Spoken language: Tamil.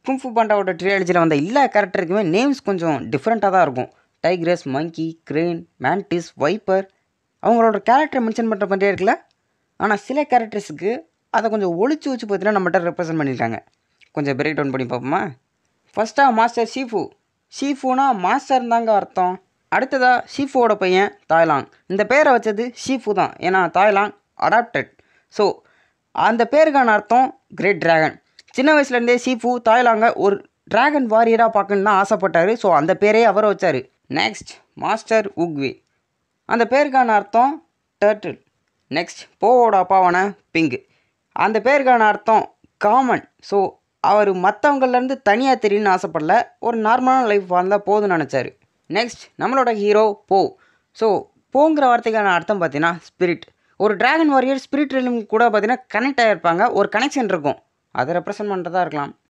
குங்ஃபு பாண்டாவோட ட்ரியாலஜியில் வந்த எல்லா கேரக்டருக்குமே நேம்ஸ் கொஞ்சம் டிஃப்ரெண்ட்டாக தான் இருக்கும் டைக்ரஸ் மங்கி கிரேன் மேண்டிஸ் வைப்பர் அவங்களோட கேரக்டரை மென்ஷன் பண்ணுற மாதிரியே இருக்குல்ல ஆனால் சில கேரக்டர்ஸுக்கு அதை கொஞ்சம் ஒளிச்சு வச்சு பார்த்தீங்கன்னா நம்மகிட்ட ரெப்ரசென்ட் பண்ணியிருக்காங்க கொஞ்சம் பிரேக் டவுன் பண்ணி பார்ப்போமா ஃபஸ்ட்டாக மாஸ்டர் ஷீஃபு ஷீஃபுனா மாஸ்டர் தாங்க அர்த்தம் அடுத்ததா ஷீஃபுவோட பையன் தாய்லாங் இந்த பேரை வச்சது ஷீஃபு தான் ஏன்னா தாய்லாங் அடாப்டட் ஸோ அந்த பேருக்கான அர்த்தம் கிரேட் டிராகன் சின்ன வயசுலேருந்தே ஷீஃபு தாய்லாங்க ஒரு டிராகன் வாரியராக பார்க்கணுன்னு தான் ஆசைப்பட்டாரு ஸோ அந்த பேரே அவரை வச்சார் நெக்ஸ்ட் மாஸ்டர் உக்வே அந்த பேருக்கான அர்த்தம் டர்ட்டில் நெக்ஸ்ட் போவோட அப்பாவான பிங்கு அந்த பேருக்கான அர்த்தம் காமன் ஸோ அவர் மற்றவங்கள்லேருந்து தனியாக தெரியும்னு ஆசைப்படல ஒரு நார்மலான லைஃப் வாழ்ந்தால் போதும்னு நினச்சாரு நெக்ஸ்ட் நம்மளோட ஹீரோ போ ஸோ போங்கிற வார்த்தைக்கான அர்த்தம் பார்த்தீங்கன்னா ஸ்பிரிட் ஒரு டிராகன் வாரியர் ஸ்பிரிட் ரெலிம் கூட பார்த்தீங்கன்னா கனெக்ட் ஆகிருப்பாங்க ஒரு கனெக்ஷன் இருக்கும் அதை ரெப்ரசன்ட் பண்ணுறதா இருக்கலாம்